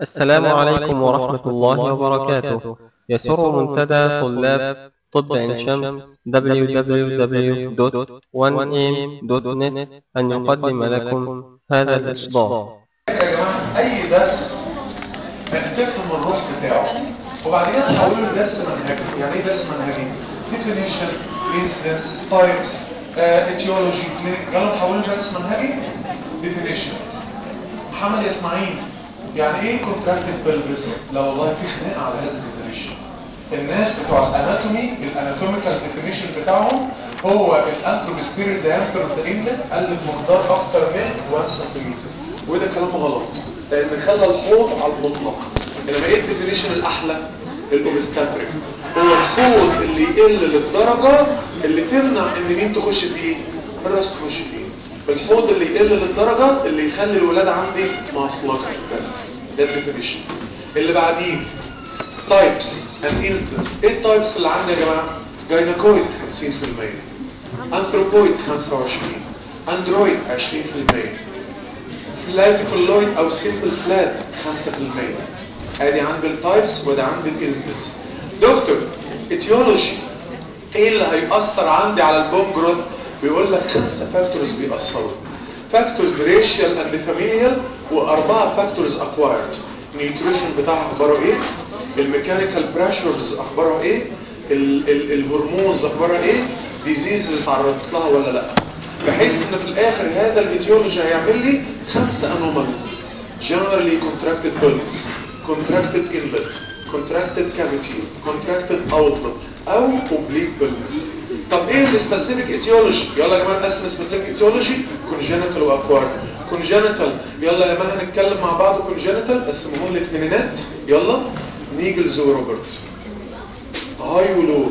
السلام عليكم ورحمة الله وبركاته يسر منتدى طلاب طب عين شمس www.1am.net أن يقدم لكم هذا الإصدار يا جماعه اي درس تفهم الروح بتاعه وبعد كده تحوله لدرس منهجي يعني ايه درس منهجي definition instance types uh, etiology clinic يلا نحوله لدرس منهجي definition محمد اسماعيل يعني ايه contracted pelvis لا والله في خناقه على هذا الديفينيشن الناس بتوع الاناتومي الاناتوميكال ديفينيشن بتاعهم هو الانتروبيستيريال diameter of the inlet قل بمقدار اكتر من 1 سنتيمتر وده كلام غلط لان خلى الحوض على المطلق انما ايه الديفينيشن الاحلى الاوبستاتريك هو الحوض اللي يقل للدرجه اللي تمنع ان مين تخش فيه الراس تخش فيه الحوض اللي يقل للدرجه اللي يخلي الولاد عندي معصلجه بس ده الديفينيشن اللي بعديه تايبس اند انستنس ايه التايبس اللي عندي يا جماعه جاينكويد 50% انثروبويد 25 اندرويد 20% فلاتيكولويد او سيمبل فلات 5% ادي عندي التايبس وده عندي الانستنس دكتور اتيولوجي ايه اللي هيأثر عندي على البون جروث بيقول لك خمسه فاكتورز بيأثروا فاكتورز ريشيال اند فاميليال واربعه فاكتورز اكوايرد النيوتريشن بتاعها اخباره ايه الميكانيكال بريشرز اخبارها ايه ال ال الهرمونز اخبارها ايه ديزيز اتعرضت لها ولا لا بحيث ان في الاخر هذا الايديولوجي هيعمل لي خمسه انوماليز generally contracted pelvis contracted inlet contracted cavity contracted outlet او oblique pelvis طب ايه السبيسيفيك ايتيولوجي يلا يا جماعه نقسم السبيسيفيك ايتيولوجي congenital واكوارد congenital يلا يا جماعه هنتكلم مع بعض congenital قسمهم الاثنينات يلا نيجلز وروبرت هاي ولو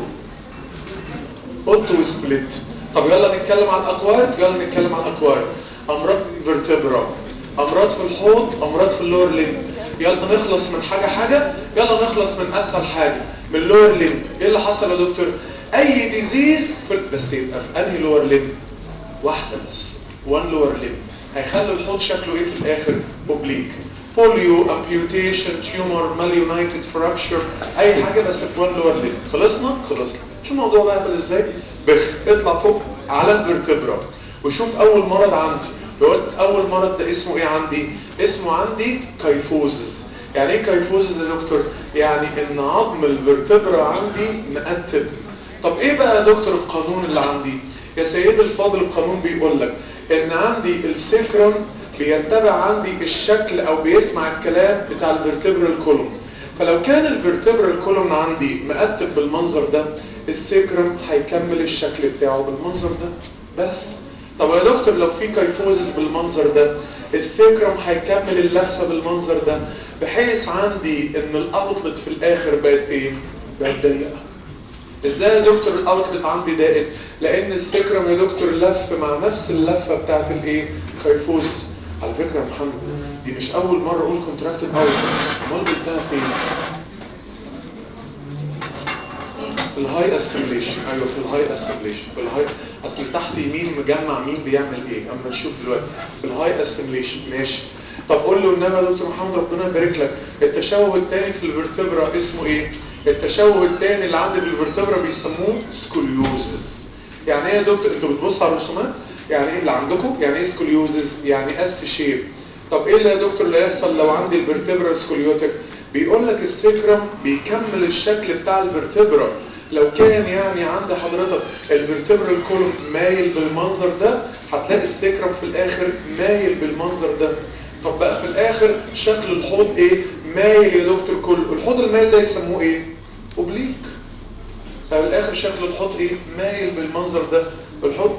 اوتو سبليت طب يلا نتكلم على الاكوارد يلا نتكلم على الاكوارد امراض فيرتبرا امراض في الحوض امراض في اللور ليمب يلا نخلص من حاجه حاجه يلا نخلص من اسهل حاجه من اللور ليمب ايه اللي حصل يا دكتور اي ديزيز في بس يبقى في انهي لور ليمب واحده بس وان لور ليمب هيخلي الحوض شكله ايه في الاخر اوبليك بوليو امبيوتيشن تيومر ماليونايتد فراكشر اي حاجه بس في وان لور ليمب خلصنا خلصنا شو الموضوع بقى عامل ازاي بخ اطلع فوق على الفرتبرا وشوف اول مرض عندي يقول اول مرض ده اسمه ايه عندي اسمه عندي كايفوزز يعني ايه كايفوزز يا دكتور يعني ان عظم الفرتبرا عندي مقتب طب ايه بقى يا دكتور القانون اللي عندي يا سيد الفاضل القانون بيقول لك ان عندي السكرم بيتبع عندي الشكل او بيسمع الكلام بتاع الفرتبرال كولوم فلو كان الفرتبرال كولوم عندي مقتب بالمنظر ده السكرم هيكمل الشكل بتاعه بالمنظر ده بس طب يا دكتور لو في كايفوزس بالمنظر ده السكرم هيكمل اللفه بالمنظر ده بحيث عندي ان الاوتلت في الاخر بقت ايه بقت ضيقه ازاي يا دكتور الاوتلت عندي ضاقت لان السكرم يا دكتور لف مع نفس اللفه بتاعت الايه كايفوزس على فكره يا محمد دي مش اول مره اقول كونتراكتد اوتلت امال قلتها فين في الهاي اسيميليشن ايوه في الهاي اسيميليشن في الهاي اصل تحت يمين مجمع مين بيعمل ايه اما نشوف دلوقتي في الهاي اسيميليشن ماشي طب قول له والنبي يا دكتور محمد ربنا يبارك لك التشوه الثاني في الفرتبرا اسمه ايه التشوه الثاني اللي عندي في الفرتبرا بيسموه سكوليوزز يعني ايه يا دكتور انتوا بتبصوا على الرسومات يعني ايه اللي عندكم يعني ايه سكوليوزز يعني اس شيب طب ايه اللي يا دكتور اللي هيحصل لو عندي الفرتبرا سكوليوتك بيقول لك السكرم بيكمل الشكل بتاع الفرتبرا لو كان يعني عند حضرتك الفرتبرال كولوم مايل بالمنظر ده هتلاقي السكرم في الاخر مايل بالمنظر ده طب بقى في الاخر شكل الحوض ايه مايل يا دكتور كله الحوض المايل ده يسموه ايه اوبليك ففي الاخر شكل الحوض ايه مايل بالمنظر ده الحوض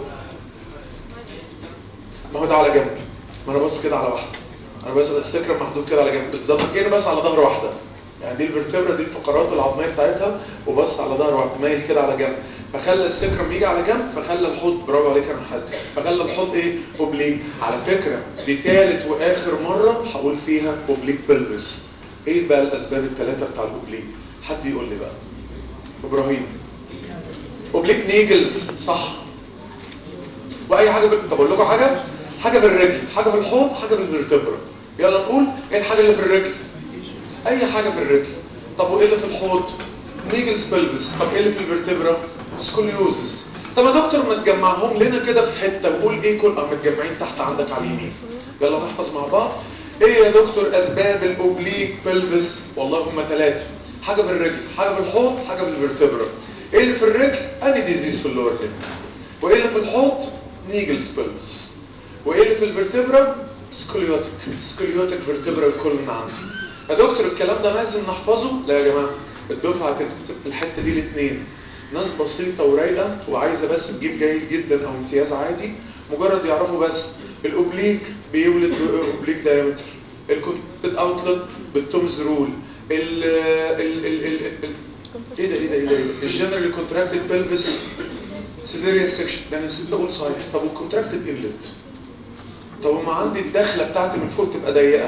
ما هو ده على جنب ما انا بص كده على واحده انا بس السكرم محدود كده على جنب بالظبط كده بس على ظهر واحده يعني دي الفرتبرا دي الفقرات العظميه بتاعتها وبص على ظهر واحد مايل كده على جنب فخلى السكرم يجي على جنب فخلى الحوض برافو عليك يا محمد فخلى الحوض ايه اوبليك على فكره دي ثالث واخر مره هقول فيها اوبليك بلبس ايه بقى الاسباب الثلاثه بتاع الاوبليك حد يقول لي بقى ابراهيم اوبليك نيجلز صح واي حاجه ب... طب اقول لكم حاجه حاجه بالرجل حاجه في الحوض حاجه بالفرتبرا يلا نقول ايه الحاجه اللي في الرجل اي حاجه في الرجل طب وايه اللي في الحوض نيجلز بلفس طب ايه اللي في الفرتبرا سكوليوزس طب يا دكتور ما تجمعهم لنا كده في حته وقول ايه كل اه متجمعين تحت عندك على اليمين يلا نحفظ مع بعض ايه يا دكتور اسباب الاوبليك بلفس والله هم ثلاثه حاجه في الرجل حاجه في الحوض حاجه في الفرتبرا ايه اللي في الرجل اني ديزيز في اللور ليمب وايه اللي في الحوض نيجلز بلفس وايه اللي في الفرتبرا سكوليوتيك سكوليوتيك فيرتبرا كولن عندي يا دكتور الكلام ده لازم نحفظه لا يا جماعه الدفعه هتكتب في الحته دي الاثنين ناس بسيطه ورايقه وعايزه بس تجيب جيد جدا او امتياز عادي مجرد يعرفوا بس الاوبليك بيولد اوبليك دايمتر الكونتنت اوتلت بالتومز رول ال ال ال ال ايه ده ايه ده ايه ده الجنرال كونتراكتد بلفس سيزيريان سيكشن ده انا نسيت اقول صحيح طب والكونتراكتد انلت طب ما عندي الدخله بتاعتي من فوق تبقى ضيقه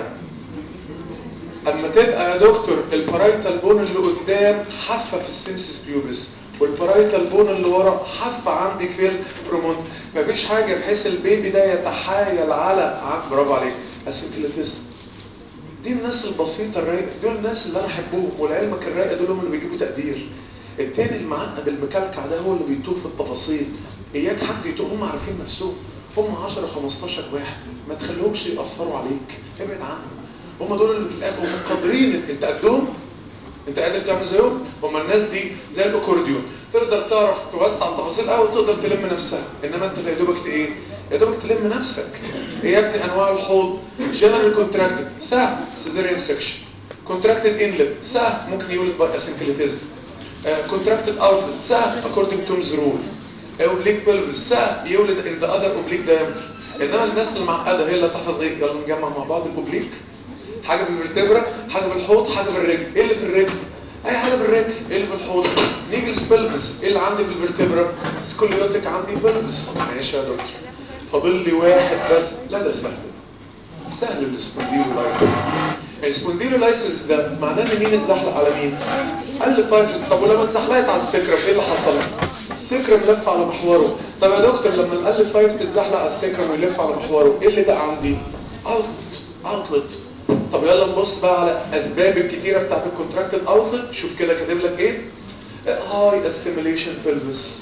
اما تبقى يا دكتور البرايتال بون اللي قدام حافه في السيمسيس بيوبس والبرايتال بون اللي ورا حافه عندي في البرومونت مفيش حاجه بحيث البيبي ده يتحايل على عارف برافو عليك اسيكليتس دي الناس البسيطه الرايقه دول الناس اللي انا احبهم ولعلمك الرايقه دول هم اللي بيجيبوا تقدير التاني المعقد المكلكع ده هو اللي بيتوه في التفاصيل اياك حد يتوه هم عارفين نفسهم هم 10 15 واحد ما تخليهمش يأثروا عليك ابعد عنهم هم دول اللي في الاخر هم قادرين انت قدهم انت قادر تعمل زيهم هم الناس دي زي الاكورديون تقدر تعرف توسع التفاصيل قوي وتقدر تلم نفسها انما انت يا دوبك ايه يا دوبك تلم نفسك ايه يا ابني انواع الحوض جنرال كونتراكتد سهل سيزيريان سكشن كونتراكتد انلت سهل ممكن يولد باي اسنكليتيزم كونتراكتد اوتلت سهل according to the rule اوبليك بلفس سهل يولد ان ذا اذر اوبليك دايمتر انما الناس المعقده هي اللي تحفظ ايه يلا نجمع مع بعض الاوبليك حاجه في الفرتبرا حاجه في الحوض حاجه في الرجل ايه اللي في الرجل اي حاجه في الرجل ايه اللي في الحوض نيجلز بلفس ايه اللي عندي في الفرتبرا سكوليوتيك عندي بلفس ماشي يا دكتور فاضل لي واحد بس لا ده سهل سهل السبونديلولايسيس السبونديلولايسيس ده معناه ان مين اتزحلق على مين قال لي طيب طب ولما اتزحلقت على السكرم ايه اللي حصل السكرم لف على محوره طب يا دكتور لما القلب فايف تتزحلق على السكرم ويلف على محوره ايه اللي بقى عندي اوتلت اوتلت طب يلا نبص بقى على اسباب الكتيره بتاعت الكونتراكتد اوتلت شوف كده كاتب لك ايه هاي اسيميليشن بلفس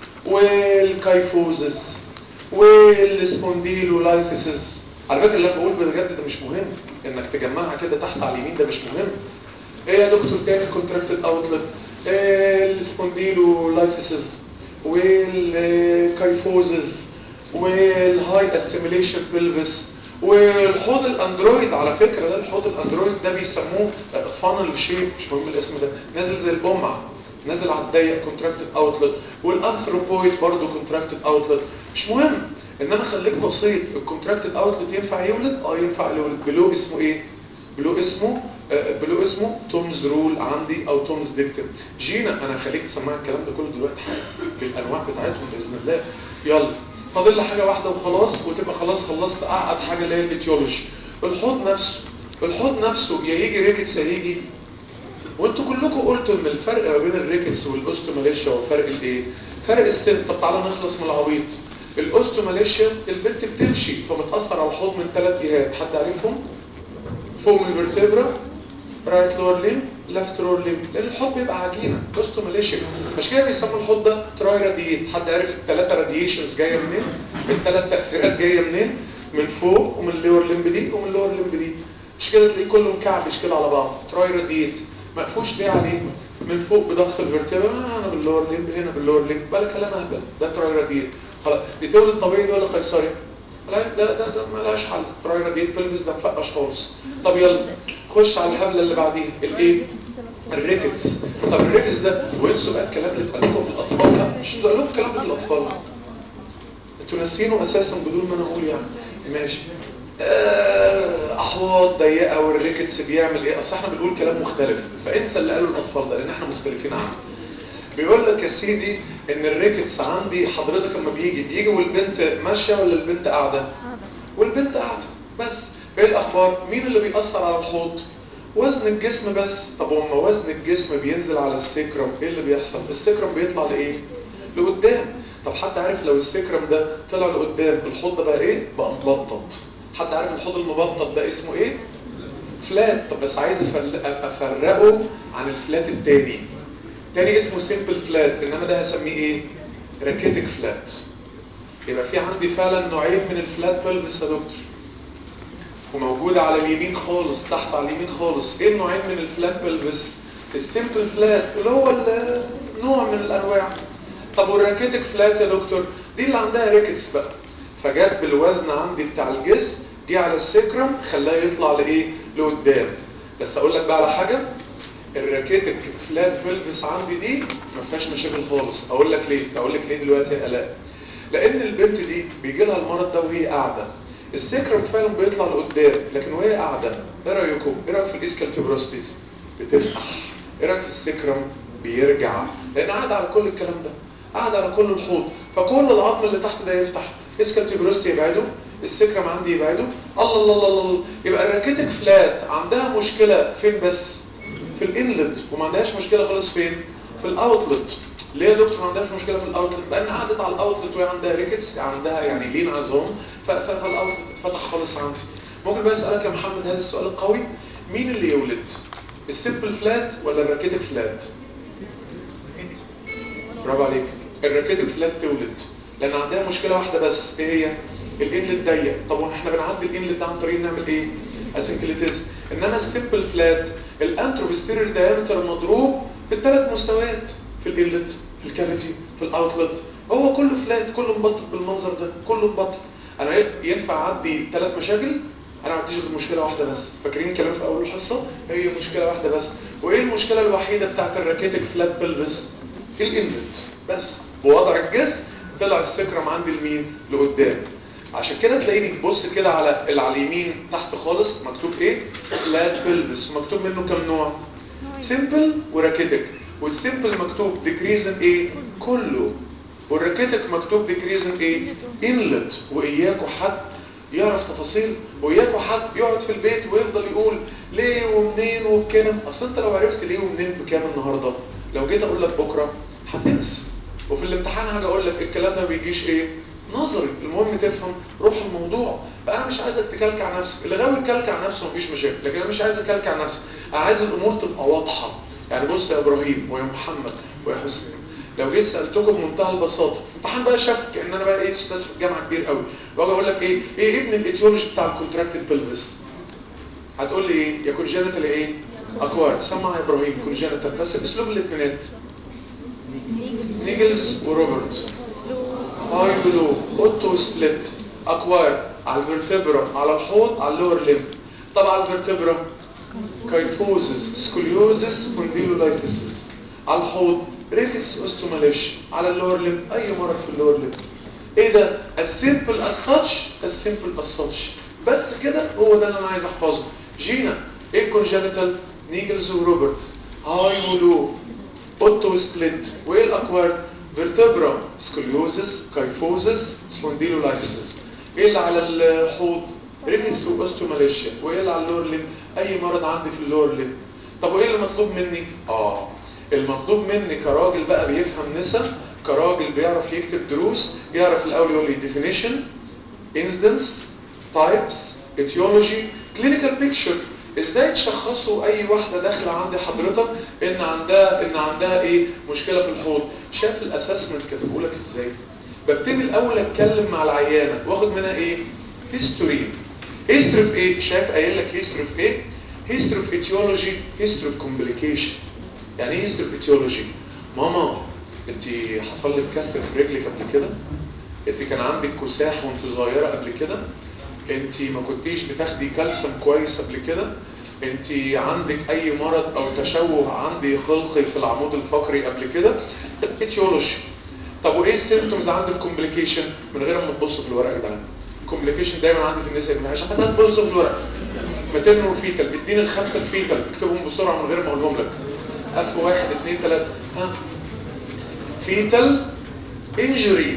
والكايفوزس والسبونديلولايفيسس على فكره اللي انا بقول بجد ده مش مهم انك تجمعها كده تحت على اليمين ده مش مهم ايه يا دكتور تاني كونتراكتد اوتلت السبونديلولايفيسس والكايفوزس والهاي اسيميليشن بلفس والحوض الاندرويد على فكرة ده الحوض الاندرويد ده بيسموه فانل شيب مش مهم الاسم ده نازل زي البمع نازل على الضيق كونتراكتد اوتلت والانثروبويد برضه كونتراكتد اوتلت مش مهم انما خليك بسيط الكونتراكتد اوتلت ينفع يولد اه ينفع يولد بلو اسمه ايه بلو اسمه آه بلو اسمه تومز رول عندي او تومز ديكتم جينا انا هخليك تسمع الكلام ده كله دلوقتي بالانواع بتاعتهم باذن الله يلا فاضل لي حاجه واحده وخلاص وتبقى خلاص خلصت اعقد حاجه اللي هي الاتيولوجي الحوض نفسه الحوض نفسه يا يجي ريكتس يا يجي وانتوا كلكم قلتوا ان الفرق ما بين الريكتس والاوستوماليشيا هو فرق الايه فرق السن طب تعالى نخلص من العبيط الاوستوماليشيا البنت بتمشي فبتاثر على الحوض من ثلاث جهات حد عارفهم فوق من الفرتبرا رايت لور ليم ليفت لور ليم لان الحوض بيبقى عجينه اوستوماليشيا مش كده بيسموا الحوض ده تراي راديت حد عارف الثلاثه راديشنز جايه منين الثلاث تاثيرات جايه منين من فوق ومن اللور ليمب دي ومن اللور ليمب دي مش كده تلاقيه كله مكعبش كده على بعض تراي راديت مقفوش ليه عليه من فوق بضغط الفرتبرا انا باللور ليمب هنا باللور ليمب بلا كلام اهبل ده تراي راديت خلاص دي تولد طبيعي ولا قيصري لا ده ده ده ملهاش حل تراي راديت بلفس ده مفقش خالص طب يلا خش على الهبله اللي بعديها الايه الريكتس طب الريكتس ده وانسوا بقى الكلام اللي اتقال لكم في الاطفال ده مش اتقال لكم الكلام ده في الاطفال انتوا ناسينه اساسا بدون ما انا اقول يعني ماشي آه احواض ضيقه والريكتس بيعمل ايه اصل احنا بنقول كلام مختلف فانسى اللي قاله الاطفال ده لان احنا مختلفين عنه بيقول لك يا سيدي ان الريكتس عندي حضرتك لما بيجي بيجي والبنت ماشيه ولا البنت قاعده والبنت قاعده بس ايه الاخبار مين اللي بيأثر على الحوض وزن الجسم بس طب وما وزن الجسم بينزل على السكرم ايه اللي بيحصل السكرم بيطلع لايه لقدام طب حد عارف لو السكرم ده طلع لقدام الحوض ده بقى ايه بقى مبطط حد عارف الحوض المبطط ده اسمه ايه فلات طب بس عايز أفل- افرقه عن الفلات التاني تاني اسمه سيمبل فلات انما ده هسميه ايه راكيتك فلات يبقى في عندي فعلا نوعين من الفلات بلفس يا دكتور وموجودة على اليمين خالص تحت على اليمين خالص ايه النوعين من الفلات بلفس السيمبل فلات اللي هو ال- نوع من الانواع طب والراكيتك فلات يا دكتور دي اللي عندها ريكتس بقى فجت بالوزن عندي بتاع الجسم جه على السكرم خلاه يطلع لايه لقدام بس اقول لك بقى على حاجه الراكيتك فلات بلفس عندي دي ما فيهاش مشاكل خالص اقول لك ليه اقول لك ليه دلوقتي يا الاء لان البنت دي بيجي لها المرض ده وهي قاعده السكرم فعلا بيطلع لقدام لكن وهي قاعده ايه رايكم ايه رايك في الاسكال تيوبروستيز بتفتح ايه رايك في السكرم بيرجع لان قاعد على كل الكلام ده قاعد على كل الحوض فكل العظم اللي تحت ده يفتح اسكال تيوبروستي يبعده السكرم عندي يبعده الله الله الله الله يبقى الراكيتك فلات عندها مشكله فين بس في الانلت وما عندهاش مشكله خالص فين في الاوتلت ليه يا دكتور ما عندهاش مشكله في الاوتلت لان قعدت على الاوتلت وهي عندها ريكتس عندها يعني لين عظام ف- ف- فالاوتلت اتفتح خالص عندي ممكن بقى اسالك يا محمد هذا السؤال القوي مين اللي يولد السيمبل فلات ولا الراكيتك فلات برافو عليك الراكيتك فلات تولد لان عندها مشكله واحده بس ايه هي الانلت ضيق طب واحنا بنعدي الانلت ده عن طريق نعمل ايه اسنكليتيز انما السيمبل فلات الانتروبستيرير دايمتر مضروب في الثلاث مستويات في الانلت في الكافيتي في الاوتلت هو كله فلات كله مبطط بالمنظر ده كله مبطط انا إيه؟ ينفع اعدي ثلاث مشاكل انا ما عنديش غير مشكله واحده بس فاكرين كلام في اول الحصه هي مشكله واحده بس وايه المشكله الوحيده بتاعت الراكيتك فلات بلفس الانلت بس بوضع الجسم طلع السكرم عندي لمين لقدام عشان كده تلاقيني تبص كده على اللي على اليمين تحت خالص مكتوب ايه فلات بلفس مكتوب منه كام نوع سيمبل وراكيتك والسيمبل مكتوب ديكريزن ايه كله والراكيتك مكتوب ديكريزن ايه انلت واياكوا حد يعرف تفاصيل وإياكوا حد يقعد في البيت ويفضل يقول ليه ومنين وبكام اصل انت لو عرفت ليه ومنين بكام النهارده لو جيت اقول لك بكره هتنسى وفي الامتحان هاجي اقول لك الكلام ده ما بيجيش ايه نظري المهم تفهم روح الموضوع فانا مش عايزك تكلكع نفسك اللي غاوي يكلكع نفسه مفيش مشاكل لكن انا مش عايز اكلكع نفسي انا عايز الامور تبقى واضحه يعني بص يا ابراهيم ويا محمد ويا حسين لو جيت سالتكم بمنتهى البساطه امتحان بقى شك ان انا بقى ايه استاذ في الجامعه كبير قوي واجي اقول لك ايه ايه ابن الايتيولوجي بتاع الكونتراكتد بلفس هتقول لي ايه يا كونجنتال ايه اكوار سمع يا ابراهيم كونجنتال بس باسلوب الاثنينات نيجلز وروبرت هاي ولو اوتو سبليت اكوار على الفرتبرا على الحوض على اللور ليم طب على الفرتبرا كايفوزس سكوليوزس كونديلولايتس على الحوض ريكس اوستوماليش على اللور ليم اي مرض في اللور ليم ايه ده السيمبل الساتش السيمبل الساتش بس كده هو ده اللي انا عايز احفظه جينا ايه الكونجنتال نيجلز وروبرت هاي ولو اوتو سبليت وايه الاكوار فيرتبرا سكوليوزس كايفوزس سبونديلولايتس ايه اللي على الحوض ريكس واوستوماليشيا وايه اللي على اللور ليم اي مرض عندي في اللور ليم طب وايه اللي مطلوب مني اه المطلوب مني كراجل بقى بيفهم نسا كراجل بيعرف يكتب دروس يعرف الاول يقول لي definition incidence types etiology clinical picture ازاي تشخصوا اي واحدة داخلة عند حضرتك ان عندها ان عندها ايه مشكلة في الحوض شايف الاسسمنت كاتبه لك ازاي ببتدي الاول اتكلم مع العيانة واخد منها ايه هيستوري هيستوري في ايه شايف قايل لك هيستوري في ايه هيستوري في etiology هيستوري في complication يعني ايه هيستوري في etiology ماما انت حصل لك كسر في رجلك قبل كده انت كان عندك كساح وانت صغيره قبل كده انت ما كنتيش بتاخدي كالسيوم كويس قبل كده انت عندك اي مرض او تشوه عندي خلقي في العمود الفقري قبل كده اتيولوجي طب وايه السيمتومز عندي في كومبليكيشن من غير ما تبص في الورقه يا جدعان الكومبليكيشن دايما عندي في الناس يا عشان حضرتك تبص في الورقه ماتيرنال وفيتال اديني الخمسه الفيتال اكتبهم بسرعه من غير ما اقولهم لك اف واحد اثنين ثلاثه ها فيتال انجري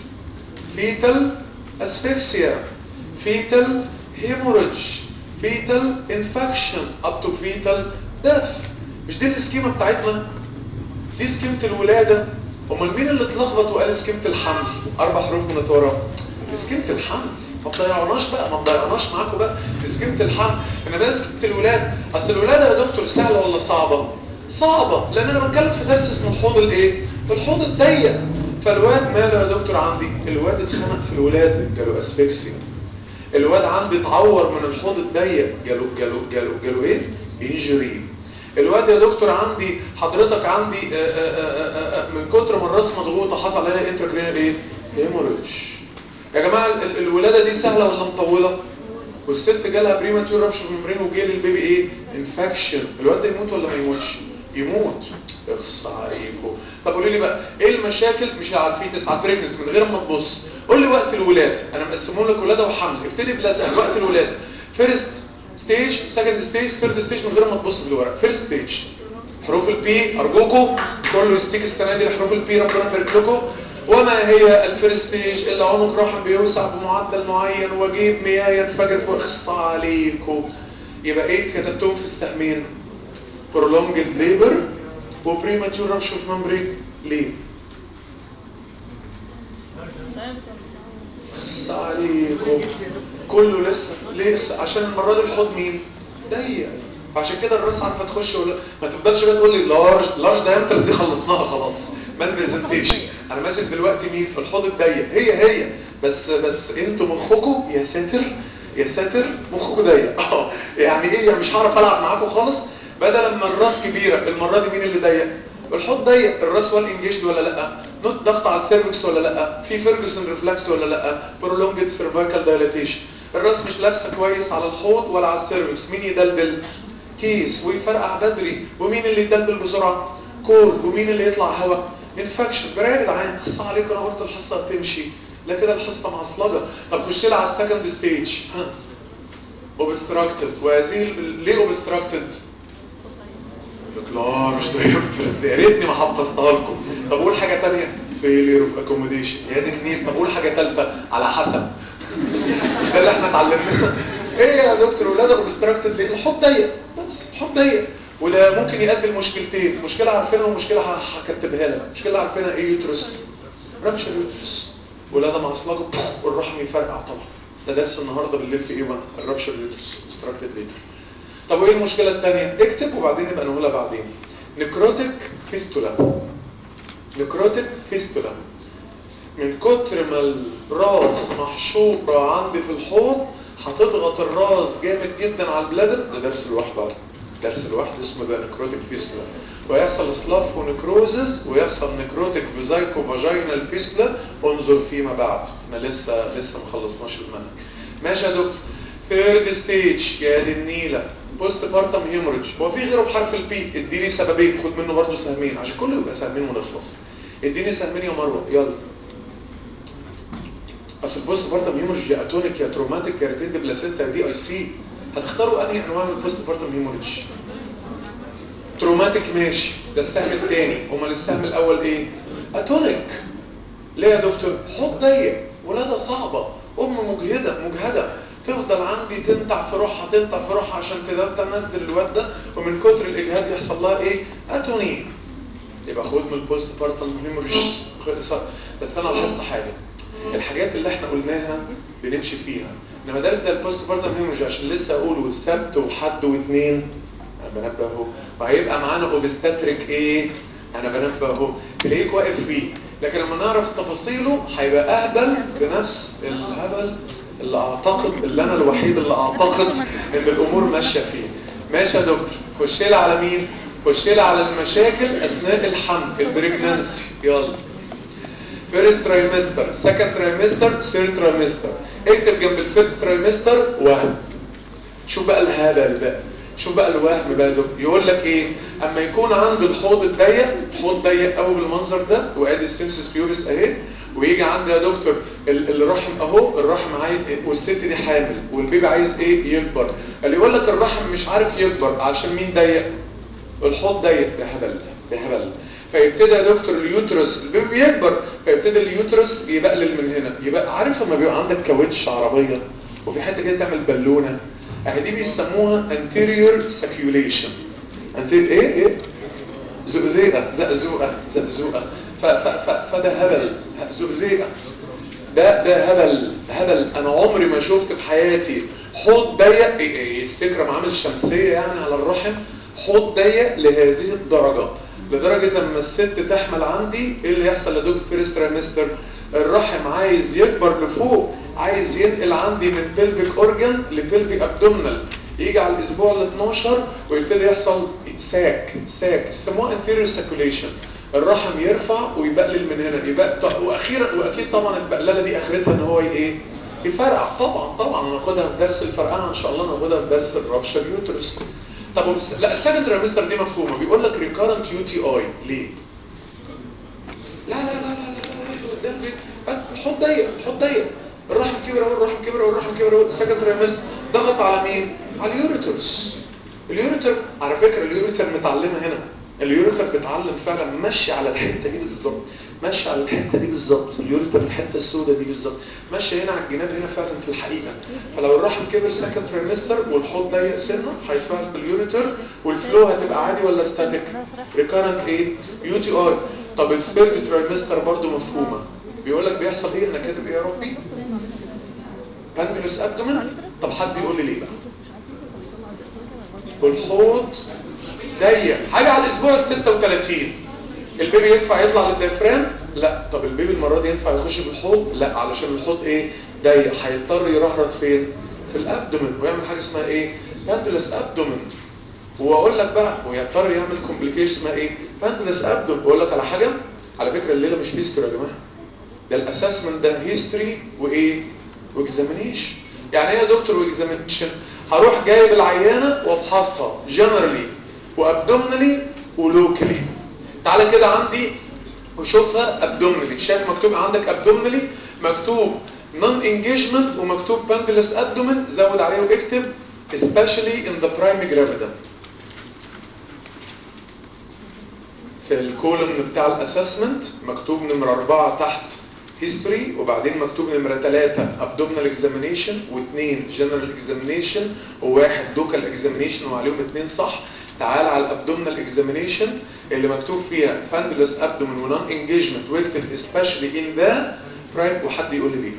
فيتال اسفكسيا فيتال هيموريدج فيتال انفكشن اب تو فيتال ديث مش دي السكيمه بتاعتنا دي سكيمه الولاده امال مين اللي اتلخبط وقال سكيمه الحمل اربع حروف من ورا سكيمه الحمل ما تضيعوناش بقى ما تضيعوناش معاكم بقى في سكيمه الحمل انا بقى سكيمه الولاده اصل الولاده يا دكتور سهله ولا صعبه صعبه لان انا بتكلم في درس اسمه الحوض الايه الحوض الضيق فالواد ماله يا دكتور عندي الواد اتخنق في الولاده جاله اسفكسيا الواد عندي اتعور من الحوض الضيق جاله جاله جاله جاله ايه انجري الواد يا دكتور عندي حضرتك عندي آآ آآ آآ من كتر ما الراس مضغوطه حصل عليها انترجرينال ايه هيموريدج يا جماعه ال ال الولاده دي سهله ولا مطوله والست جالها بريماتيور رابشر ممبرين وجه للبيبي ايه انفكشن الواد ده يموت ولا ما يموتش يموت اخص عليكم طب قولي لي بقى ايه المشاكل مش عارفين تسعه بريجنس من غير ما تبص قول لي وقت الولاده انا مقسمهم لك ولاده وحمل ابتدي بالاسهل وقت الولاده فيرست ستيج سكند ستيج ثيرد ستيج من غير ما تبص في الورق فيرست ستيج حروف البي ارجوكم كله يستيك السنه دي لحروف البي ربنا يبارك لكم وما هي الفيرست ستيج اللي عنق رحم بيوسع بمعدل معين واجيب مياه ينفجر في اخص عليكم يبقى ايه كتبتهم في السهمين prolonged labor وبريماتيور رابشر ممبرين ليه؟ اخص عليكم كله لسه ليه لسه عشان المره دي الحوض مين ضيق عشان كده الراس عارفه تخش ولا ما تفضلش بقى تقول لي لارج لارج دايمترز دي خلصناها خلاص ما برزنتيشن انا ماسك دلوقتي مين في الحوض الضيق هي هي بس بس انتوا مخكم يا ساتر يا ساتر مخكم ضيق اه يعني ايه يعني مش هعرف العب معاكم خالص بدل ما الراس كبيره المره دي مين اللي ضيق الحوض ضيق الراس وال انجيجد ولا لا نوت ضغط على السيرفكس ولا لا في فيرجسون ريفلكس ولا لا برولونجد سيرفيكال دايلاتيشن الراس مش لابسه كويس على الحوض ولا على السيرفكس مين يدلدل كيس ويفرقع بدري ومين اللي يدلدل بسرعه كولد ومين اللي يطلع هواء انفكشن برا يا جدعان خص عليكم انا قلت الحصه هتمشي لا كده الحصه معصلجه طب خش لي على السكند ستيج اوبستراكتد وهذه ليه اوبستراكتد لارج دايمتر يا ريتني ما حفظتها لكم طب قول حاجه ثانيه فيلير اوف اكوموديشن يا دي النيل طب قول حاجه ثالثه على حسب مش ده اللي احنا اتعلمناه ايه يا دكتور ولاد اوبستراكتد ليه الحوض ضيق بس الحوض ضيق وده ممكن يؤدي لمشكلتين مشكله عارفينها ومشكله هكتبها لك مشكله عارفينها ايه يوترس رابشر يوترس ولاده معصلجه والرحم يفرقع طبعا ده درس النهارده بالليل في ايه بقى الرابشر يوترس اوبستراكتد ليتر طب وايه المشكله الثانيه اكتب وبعدين نبقى نقولها بعدين نكروتيك فيستولا نكروتيك فيستولا من كتر ما الراس محشوره عندي في الحوض هتضغط الراس جامد جدا على البلادر ده درس لوحده درس لوحده اسمه ده نكروتيك فيستولا ويحصل سلاف ونكروزز ويحصل نكروتيك فيزايكو فاجينال فيستولا انظر فيما بعد احنا لسه لسه ما خلصناش المنهج ماشي يا دكتور ثيرد ستيج يا دي النيله بوست بارتم هيموريدج هو في غيره بحرف البي اديني سببين خد منه برضه سهمين عشان كله يبقى سهمين ونخلص اديني سهمين يا مروه يلا اصل البوست بارتم هيموريدج يا اتونيك يا تروماتيك يا ريتيد بلاسينتا دي اي سي هتختاروا انهي انواع من البوست بارتم هيموريدج تروماتيك ماشي ده السهم الثاني امال السهم الاول ايه اتونيك ليه يا دكتور حوض ضيق ولاده صعبه ام مجهده مجهده تفضل عندي تنتع في روحها تنتع في روحها عشان تنزل الواد ده ومن كتر الاجهاد يحصل لها ايه اتوني يبقى خد من البوست بارتم هيموريج بس انا لاحظت حاجه الحاجات اللي احنا قلناها بنمشي فيها انما درس زي البوست بارتم هيموريج عشان لسه اقوله سبت وحد واثنين انا بنبه اهو وهيبقى معانا اوبستاتريك ايه انا بنبه اهو تلاقيك واقف فيه لكن لما نعرف تفاصيله هيبقى اهبل بنفس الهبل اللي اعتقد اللي انا الوحيد اللي اعتقد ان الامور ماشيه فيه ماشي يا دكتور خش لي على مين خش لي على المشاكل اثناء الحمل البريجنانسي يلا فيرست ترايمستر سكند ترايمستر ثيرد ترايمستر اكتب جنب الفيرست ترايمستر وهم شوف بقى الهبل بقى شوف بقى الوهم بقى ده يقول لك ايه اما يكون عند الحوض الضيق الحوض ضيق قوي بالمنظر ده وادي السيمسس بيوريس اهي ويجي عندي يا دكتور الرحم اهو الرحم عايز والست دي حامل والبيبي عايز ايه يكبر اللي يقول لك الرحم مش عارف يكبر عشان مين ضيق الحوض ضيق ده هبل ده هبل فيبتدي يا دكتور اليوترس البيبي يكبر فيبتدي اليوترس يبقلل من هنا يبقى عارف لما بيبقى عندك كاوتش عربيه وفي حته كده تعمل بالونه اهي دي بيسموها anterior circulation anterior ايه ايه زقزيقه زقزوقه زقزوقه ف ف ف فده هبل زقزيقه ده ده هبل هبل انا عمري ما شفت في حياتي حوض ضيق إيه- إيه السكرة معامل شمسية يعني على الرحم حوض ضيق لهذه الدرجة لدرجة لما الست تحمل عندي ايه اللي يحصل لدوك فيرست ترايمستر الرحم عايز يكبر لفوق عايز ينقل عندي من بلفيك اورجان لبلفيك ابدومينال يجي على الاسبوع ال 12 ويبتدي يحصل ساك ساك يسموها انتيريور سيركوليشن الرحم يرفع ويبقلل من هنا يبقى واخيرا واكيد طبعا البقلله دي اخرتها ان هو ايه يفرقع طبعا طبعا هناخدها في درس الفرقعه ان شاء الله ناخدها في درس الرابشر يوترس طب وبس- لا السكند تريمستر دي مفهومه بيقول لك ريكارنت يو تي اي ليه لا لا لا لا لا لا قدام بيت الحوض ضيق الحوض ضيق الرحم كبر اهو الرحم كبر اهو الرحم كبر اهو السكند تريمستر ضغط على مين على اليوريترز اليوريتر على فكره اليوريتر متعلمه هنا اليوريتر بتعلم فعلا ماشي على الحته دي بالظبط ماشي على الحته دي بالظبط اليوريتر الحته السوداء دي بالظبط ماشي هنا على الجناب هنا فعلا في الحقيقه فلو الرحم كبر سكند تريمستر والحوض ضيق سنه هيتفرق في اليوريتر والفلو هتبقى عادي ولا ستاتيك ريكارنت ايه يو تي ار طب الثيرد تريمستر برضو مفهومه بيقول لك بيحصل ايه انا كاتب ايه يا ربي بانكريس ابدومن طب حد يقول لي ليه بقى والحوض ضيق حاجه على الاسبوع ال 36 البيبي ينفع يطلع للديافرام لا طب البيبي المره دي ينفع يخش في الحوض لا علشان الحوض ايه ضيق هيضطر يرهرط فين في الابدومن ويعمل حاجه اسمها ايه باندلس ابدومن واقول لك بقى ويضطر يعمل كومبليكيشن اسمها ايه باندلس ابدومن بقول لك على حاجه على فكره الليله مش هيستوري يا جماعه ده الاسسمنت ده هيستوري وايه واكزامينيشن يعني ايه يا دكتور واكزامينيشن هروح جايب العيانه وابحثها جنرالي وابدومينالي ولوكالي تعالى كده عندي وشوفها ابدومينالي شايف مكتوب عندك ابدومينالي مكتوب نون انجيجمنت ومكتوب باندلس ابدومين زود عليه واكتب especially in the primary gravidum في الكولوم بتاع الاسسمنت مكتوب نمرة أربعة تحت history وبعدين مكتوب نمرة ثلاثة abdominal examination واثنين general examination وواحد local examination وعليهم اثنين صح تعال على الابدومينال examination اللي مكتوب فيها fundulous abdomen ونون engagement واكتب especially in the prime وحد يقول لي ليه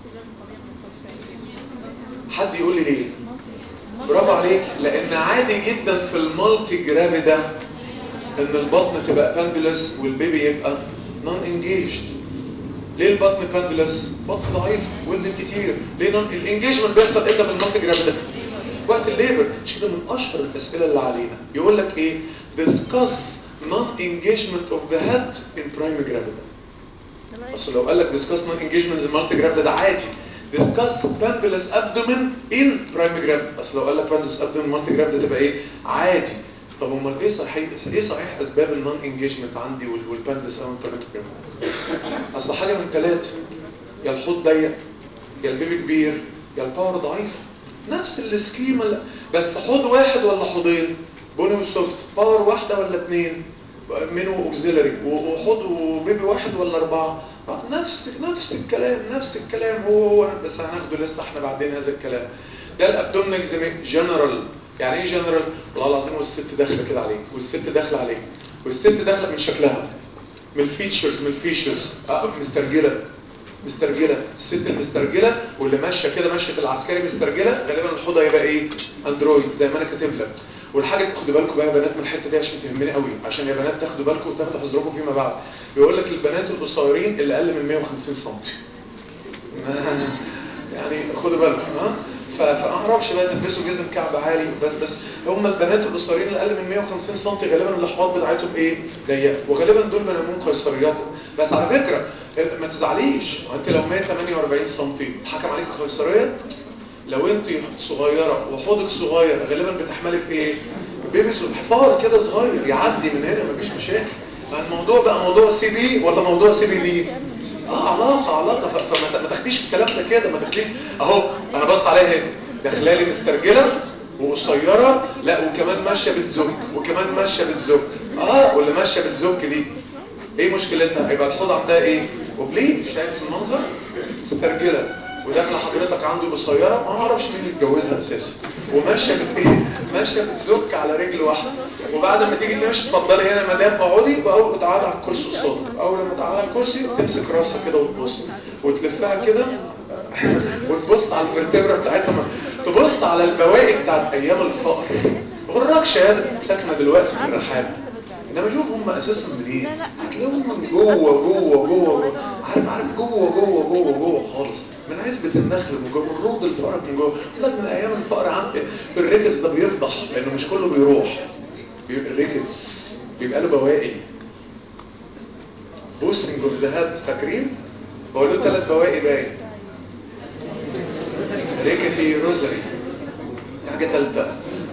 حد يقول لي ليه برافو عليك لان عادي جدا في المالتي جرافيدا ان البطن تبقى باندلس والبيبي يبقى نون انجيجد ليه البطن باندلس بطن ضعيف ولد كتير ليه نون الانجيجمنت بيحصل امتى في المالتي جرافيدا وقت الليبر مش كده من اشهر الاسئله اللي علينا يقول لك ايه discuss non engagement of the head in primary gravida اصل لو قال لك discuss non engagement in multi gravida ده عادي discuss pendulous abdomen in primary gravida اصل لو قال لك pendulous abdomen multi gravida تبقى ايه عادي طب امال ايه صحيح ايه صحيح اسباب النون انجيجمنت عندي والبندس او البريمتر اصل حاجه من ثلاثه يا الحوض ضيق يا البيبي كبير يا الباور ضعيف نفس السكيما اللي- بس حوض واحد ولا حوضين بوني وسوفت باور واحده ولا اثنين منه اوكسيلري وحوض وبيبي واحد ولا اربعه آه، نفس نفس الكلام نفس الكلام هو هو بس هناخده لسه احنا بعدين هذا الكلام ده الابدومين جنرال يعني ايه جنرال والله العظيم والست داخله كده عليك والست داخله عليك والست داخله من شكلها من الفيتشرز من الفيتشرز اه مسترجله مسترجله الست المسترجله واللي ماشيه كده ماشيه العسكري مسترجله غالبا الحوض هيبقى ايه اندرويد زي ما انا كاتب لك والحاجه خدوا بالكم بقى يا بنات من الحته دي عشان تهمني قوي عشان يا بنات تاخدوا بالكم وتاخدوا حذركم فيما بعد بيقول لك البنات القصيرين اللي اقل من 150 سم يعني خدوا بالكم ها ف- فما اعرفش بقى تلبسوا جزم كعب عالي بس بس هم البنات القصيرين اللي اقل من 150 سم غالبا الاحواض بتاعتهم ايه ضيقه وغالبا دول بنامون قيصريات بس على فكره ما تزعليش انت لو 148 سم اتحكم عليك قيصريه لو انت صغيره وحوضك صغير غالبا بتحملي في ايه بيبي حفار كده صغير يعدي من هنا مفيش مشاكل فالموضوع بقى موضوع سي بي ولا موضوع سي بي دي اه علاقه علاقه ف- فما ما تاخديش الكلام ده كده ما تاخديش اهو انا بص عليها هنا داخلالي مسترجله وقصيره لا وكمان ماشيه بتزك وكمان ماشيه بتزك اه واللي ماشيه بتزك دي ايه مشكلتها يبقى الحوض عندها ايه وبليه شايف المنظر مسترجله وداخله حضرتك عنده قصيره ما اعرفش مين اللي اتجوزها اساسا وماشيه بت ايه ماشيه بتزك على رجل واحده وبعد ما تيجي تمشي اتفضلي هنا يا مدام اقعدي واول تعالى على الكرسي قصادك اول ما تعالى على الكرسي تمسك راسها كده وتبص وتلفها كده وتبص على الفرتبرا بتاعتها تبص على البواقي بتاعت ايام الفقر غرك شهاده ساكنه دلوقتي في الرحاب انما شوف هم اساسا منين هتلاقيهم من جوه جوه جوه عارف عارف جوه جوه جوه جوه خالص من عزبة النخل من جوه من روض الفقر من جوه لك من ايام الفقر عند الركز ده بيفضح لانه مش كله بيروح بيبقى الركز بيبقى له بواقي بوسنج اوف ذهب فاكرين هو له ثلاث بواقي باين ريكتي روزري حاجه ثالثه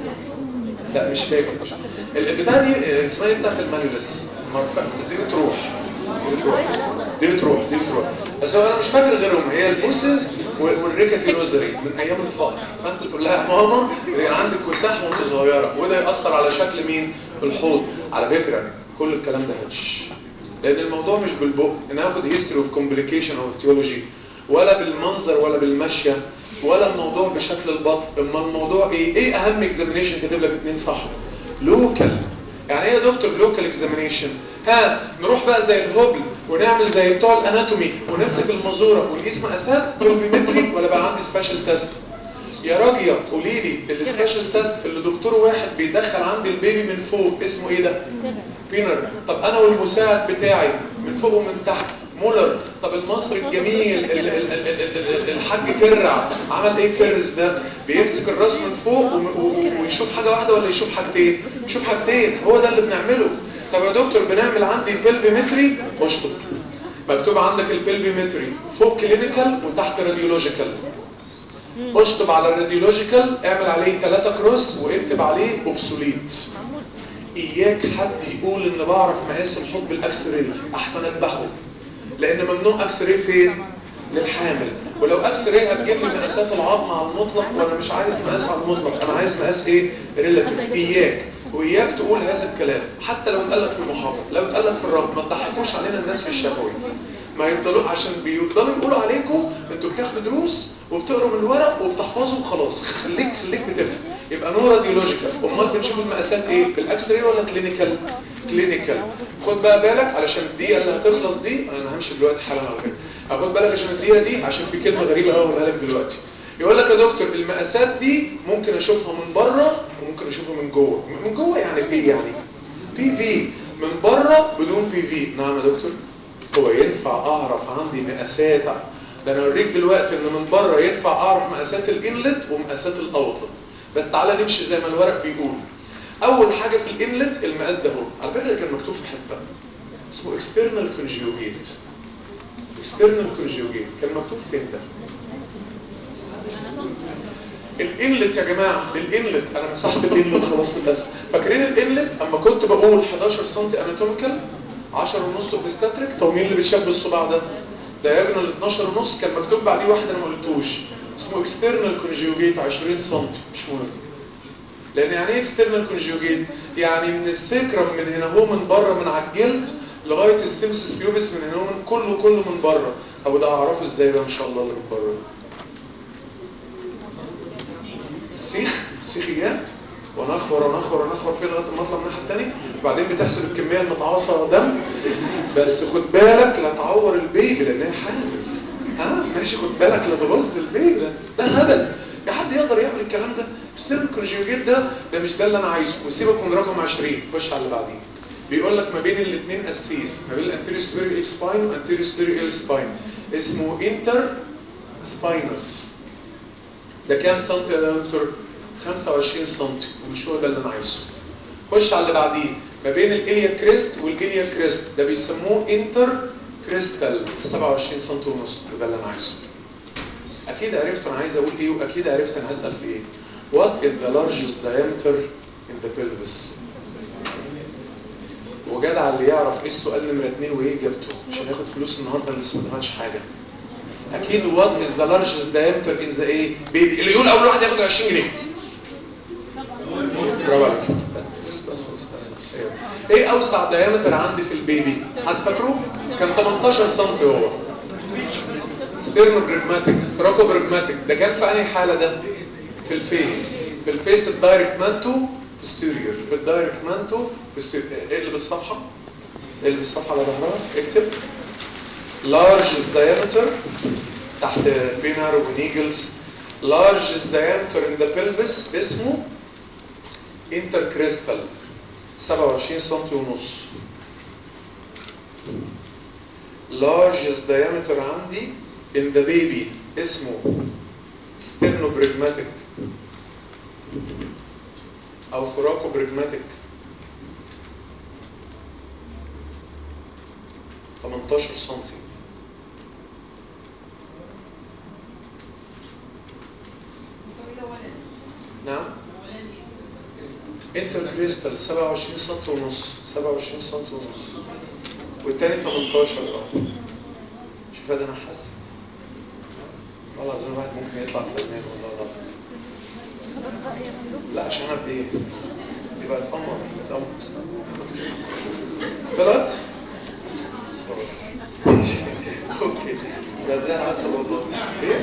لا مش فاكر البتاعه دي اسمها ايه بتاعت المانيولس دي بتروح دي بتروح دي بتروح دي بتروح بس هو انا مش فاكر غيرهم هي البوسن والريكتي روزري من ايام الفقر فانت تقول لها ماما كان عندك وساح وانت صغيره وده ياثر على شكل مين الحوض على فكره كل الكلام ده هتش لان الموضوع مش بالبق ناخد هيستوري اوف كومبليكيشن اوف ثيولوجي ولا بالمنظر ولا بالمشيه ولا الموضوع بشكل البطن اما الموضوع ايه ايه اهم اكزامينيشن كاتب لك اتنين صح لوكال يعني ايه يا دكتور لوكال اكزامينيشن ها نروح بقى زي الهبل ونعمل زي بتوع الاناتومي ونمسك المزوره ونقيس مقاسات بروفيمتري ولا بقى عندي سبيشال تيست يا راجيه قولي لي السبيشال تيست اللي دكتور واحد بيدخل عندي البيبي من فوق اسمه ايه ده بينر طب انا والمساعد بتاعي من فوق ومن تحت مولر طب المصري الجميل ال- ال- ال- ال- ال- الحاج كرع عمل ايه كرز ده بيمسك الراس من فوق وم- و- ويشوف حاجه واحده ولا يشوف حاجتين يشوف حاجتين هو ده اللي بنعمله طب يا دكتور بنعمل عندي بلفيمتري اشطب مكتوب عندك البلفيمتري فوق كلينيكال وتحت راديولوجيكال اشطب على الراديولوجيكال اعمل عليه ثلاثة كروس واكتب عليه اوبسوليت اياك حد يقول ان بعرف مقاس الحب بالاكس راي احسن اذبحه لان ممنوع اكس راي فين للحامل ولو اكس راي هتجيب لي مقاسات العظم على المطلق وانا مش عايز مقاس على المطلق انا عايز مقاس ايه ريلاتيف اياك واياك تقول هذا الكلام حتى لو اتقال لك في المحاضره لو اتقال لك في الرب ما تضحكوش علينا الناس في الشفوي ما يفضلوا عشان بيفضلوا يقولوا عليكم انتوا بتاخدوا دروس وبتقروا من الورق وبتحفظوا وخلاص خليك خليك بتفهم يبقى نو راديولوجيكال امال بنشوف المقاسات ايه بالاكس راي ولا كلينيكال كلينيكال خد بقى بالك علشان الدقيقه اللي هتخلص دي انا همشي دلوقتي حالا على كده هاخد بالك عشان الدقيقه دي عشان في كلمه غريبه قوي هقولها لك دلوقتي يقول لك يا دكتور المقاسات دي ممكن اشوفها من بره وممكن اشوفها من جوه من جوه يعني بي يعني بي في من بره بدون بي في نعم يا دكتور هو ينفع اعرف عندي مقاسات ده انا اوريك دلوقتي ان من بره ينفع اعرف مقاسات الانلت ومقاسات الاوتلت بس تعالى نمشي زي ما الورق بيقول اول حاجه في الانلت المقاس ده اهو على فكره كان مكتوب في حته اسمه external conjugate external conjugate كان مكتوب فين ده الانلت يا جماعه الانلت انا مسحت الانلت خلاص للاسف فاكرين الانلت اما كنت بقول 11 سم اناتوميكال 10 ونص اوبستاتريك طب مين اللي بيتشاف بالصباع ده دايجونال 12 ونص كان مكتوب بعديه واحد انا ما قلتوش اسمه اكسترنال كونجيوجيت 20 سم مش مهم لان يعني ايه اكسترنال كونجيوجيت يعني من السكرم من هنا هو من بره من على الجلد لغايه السيمسس بيوبس من هنا هو من كله كله من بره طب ده اعرفه ازاي بقى ان شاء الله اللي من بره سيخ سيخيات ونخور ونخور ونخور فيه لغايه ما اطلع من الناحيه الثانيه وبعدين بتحسب الكميه المتعاصره دم بس خد بالك لا تعور البيبي لان هي حامل ها ماشي خد بالك لا تبص البيبي ده ده هبل يا حد يقدر يعمل الكلام ده السيرم كونجيوجيت ده ده مش ده اللي انا عايزه وسيبك من رقم 20 خش على اللي بعديه بيقول لك ما بين الاثنين اسيس ما بين الانتيريو سبيريو سباين والانتيريو سبيريو ال سباين اسمه انتر سباينس ده كام سنتي يا دكتور 25 سنتي ومش هو ده اللي انا عايزه خش على اللي بعديه ما بين الاليا كريست والاليا كريست ده بيسموه انتر كريستال 27 سم ونص ده اللي انا عايزه اكيد عرفت انا عايز اقول ايه واكيد عرفت انا هسال في ايه what is the largest diameter in the pelvis وجدع اللي يعرف ايه السؤال نمره 2 وايه اجابته عشان ياخد فلوس النهارده اللي لسه ما دفعش حاجه اكيد what is the largest diameter in the ايه بيبي اللي يقول اول واحد ياخد 20 جنيه برافو عليك بس بس بس بس ايه ايه اوسع دايمتر عندي في البيبي حد فاكره كان 18 سم هو ستيرنوبرجماتيك ثراكوبرجماتيك ده كان في انهي حاله ده في الفيس في الفيس الدايركت مانتو بوستيريور في الدايركت مانتو بوستيريور اقلب الصفحه اقلب الصفحه على ظهرها اكتب largest diameter تحت بينر ونيجلز largest diameter in the pelvis اسمه intercrystal 27 سم ونص largest diameter عندي in the baby اسمه sternobregmatic او thoracobregmatic 18 سم نعم انتركريستال 27 سم ونص 27 سم ونص والتاني 18 اه شوف هذا انا حاسس والله العظيم الواحد ممكن يطلع فنان والله العظيم خلاص بقى يا ممدوح لا عشان انا بايه يبقى اتأمر اتأمر طلعت ماشي. اوكي ده زي عسل والله ايه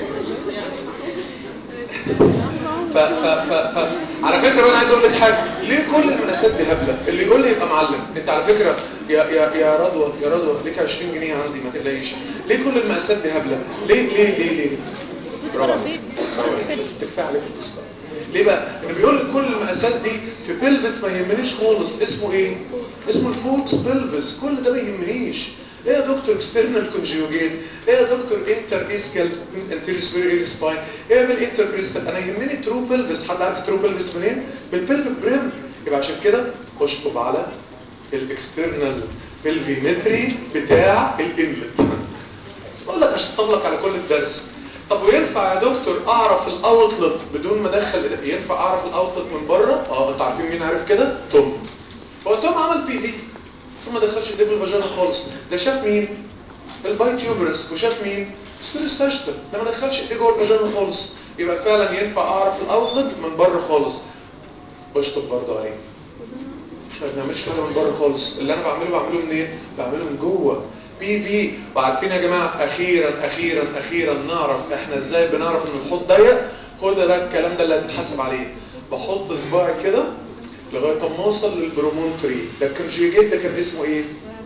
ف ف ف ف على فكره بقى انا عايز اقول لك حاجه ليه كل المقاسات دي هبله اللي يقول لي يبقى معلم انت على فكره يا يا يا رضوى يا رضوى ليك 20 جنيه عندي ما تقلقيش ليه كل المقاسات دي هبله ليه ليه ليه ليه بتبقى بيت بس تكفي عليك فلوس طبعا. ليه بقى؟ انه بيقول لك كل المقاسات دي في بيلفس ما يهمنيش خالص اسمه ايه؟ اسمه الفوكس بيلفس كل ده ما يهمنيش ايه يا دكتور اكسترنال كونجيوجيت ايه يا دكتور انتر اسكال انتر سبيريال سباين ايه من انتر كريستال انا يهمني ترو بيلفس حد عارف ترو بيلفس منين؟ بالبيلفيك بريم يبقى عشان كده اشطب على الاكسترنال بيلفيمتري بتاع الانلت بقول لك عشان اطبلك على كل الدرس طب وينفع يا دكتور اعرف الاوتلت بدون ما ادخل ينفع اعرف الاوتلت من بره اه انتوا عارفين مين عارف كده توم هو توم عمل بي في توم ما دخلش ايديه بالفاجينا خالص ده شاف مين الباي تيوبرس وشاف مين ستيرستاشتر ده ما دخلش ايديه جوه الفاجينا خالص يبقى فعلا ينفع اعرف الاوتلت من بره خالص بشطب برضه عليه ما بنعملش حاجه من بره خالص اللي انا بعمله بعمله منين بعمله من جوه بي في وعارفين يا جماعه اخيرا اخيرا اخيرا نعرف احنا ازاي بنعرف ان الحوض ضيق خد ده الكلام ده اللي هتتحاسب عليه بحط صباعي كده لغايه اما اوصل للبرومونتري ده الكونجيجيت ده كان اسمه ايه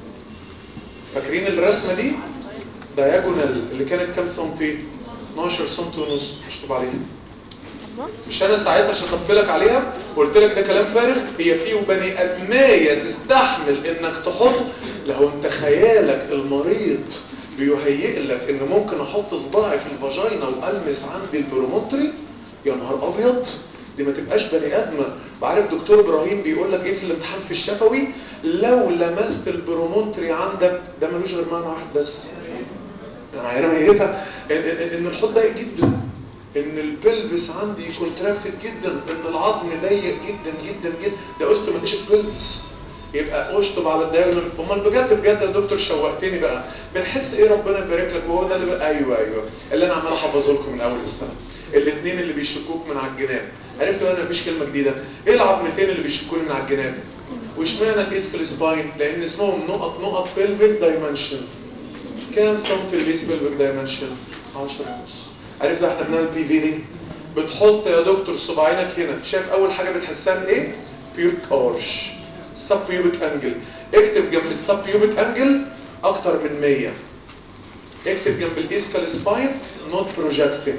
فاكرين الرسمه دي دايجونال اللي كانت كام سنتي 12 سم ونص اشطب عليها الله مش انا ساعتها شطبت لك عليها وقلت لك ده كلام فارغ هي فيه بني ادميه تستحمل انك تحط لو انت خيالك المريض بيهيئ لك ان ممكن احط صباعي في الفاجينا والمس عندي البرومتري يا نهار ابيض دي ما تبقاش بني ادمه وعارف دكتور ابراهيم بيقول لك ايه في الامتحان في الشفوي لو لمست البرومتري عندك ده ملوش غير معنى واحد بس يعني ميتة ان الحوض ضيق جدا ان البلفس عندي كونتراكتد جدا ان العظم ضيق جدا جدا جدا ده اوستوماتيك بلفس يبقى اشطب على الدايجونال امال بجد بجد يا دكتور شوقتني بقى بنحس ايه ربنا يبارك لك وهو ده اللي بقى ايوه ايوه اللي انا عمال احفظه لكم من اول السنه الاثنين اللي بيشكوك من على الجناب عرفت انا مفيش كلمه جديده ايه العظمتين اللي بيشكوني من على الجناب واشمعنى الاسكال سباين لان اسمهم نقط نقط بلفيك دايمنشن كام سنتي البيس بلفيك دايمنشن 10 ونص عرفت احنا بنعمل بي في ليه بتحط يا دكتور صباعينك هنا شايف اول حاجه بتحسها ايه بيوبك ارش سب بيوبك انجل اكتب جنب السب بيوبك انجل اكتر من 100 اكتب جنب الاسكال سباين نوت بروجكتنج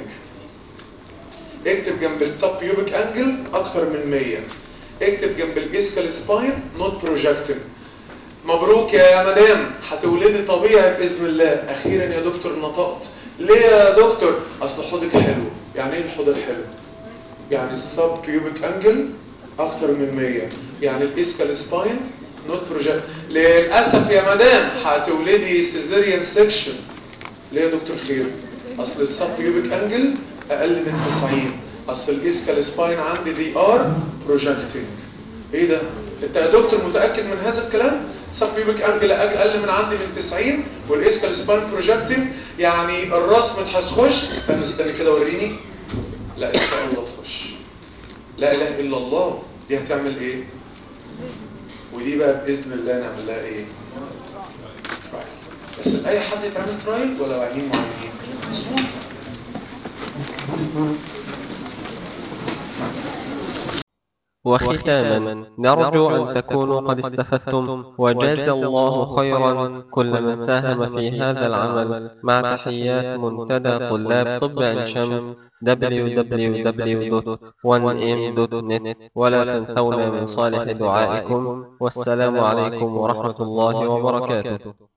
اكتب جنب التوب بيوبك انجل اكتر من 100 اكتب جنب الاسكال سباين نوت بروجكتنج مبروك يا مدام هتولدي طبيعي باذن الله اخيرا يا دكتور نطقت ليه يا دكتور اصل حوضك حلو يعني ايه الحوض الحلو يعني السب بيوبك انجل اكتر من 100 يعني الاسكال سباين نوت بروجكت للاسف يا مدام هتولدي سيزيريان سيكشن ليه يا دكتور خير اصل السب بيوبك انجل اقل من 90 اصل الاسكال سباين عندي دي ار بروجكتنج ايه ده انت يا دكتور متاكد من هذا الكلام سب بيوبك انجل اقل من عندي من 90 والاسكال سباين بروجكتنج يعني الراس مش هتخش استنى استنى كده وريني لا ان شاء الله تخش لا اله الا الله دي هتعمل ايه ودي بقى باذن الله نعمل لها ايه ترايل بس اي حد يتعمل ترايل ولا عينين معينين مسموح وختاما نرجو أن تكونوا قد استفدتم وجاز الله خيرا كل من ساهم في هذا العمل مع تحيات منتدى طلاب طب عين شمس www.1m.net ولا تنسونا من صالح دعائكم والسلام عليكم ورحمة الله وبركاته